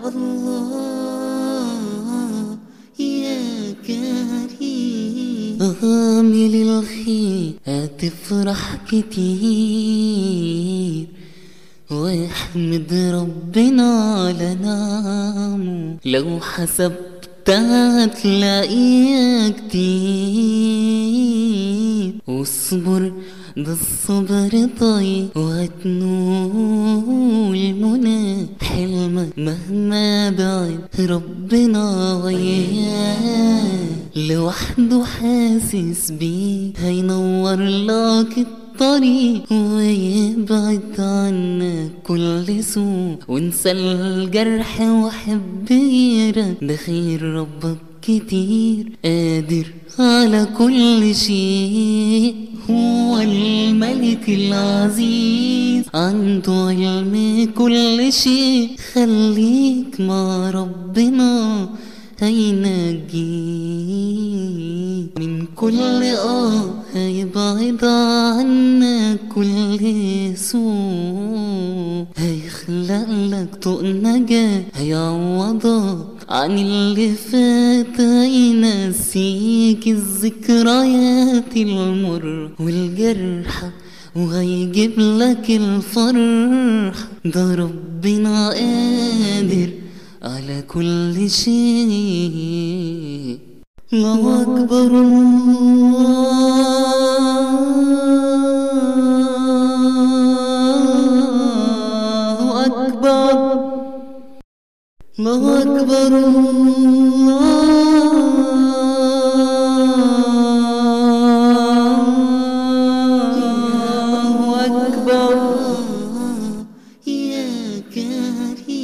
الله يا كريم عامل الخير هتفرح كتير واحمد ربنا على نعمه لو حسبتها هتلاقيها كتير واصبر ده الصبر طيب وهتنول منى حلمك مهما بعد ربنا وياك لوحده حاسس بيك هينور لك الطريق ويبعد عنك كل سوء وانسى الجرح وحب غيرك ده خير ربك كتير قادر على كل شيء هو الملك العزيز عنده علم كل شيء خليك مع ربنا هينجيك من كل اه هيبعد عنك كل سوء هيخلق لك طوق نجاة هيعوضك عن اللي فات هينسيك الذكريات المر والجرح وهيجيب لك الفرح ده ربنا قادر على كل شيء الله أكبر الله أكبر الله أكبر الله أكبر يا كريم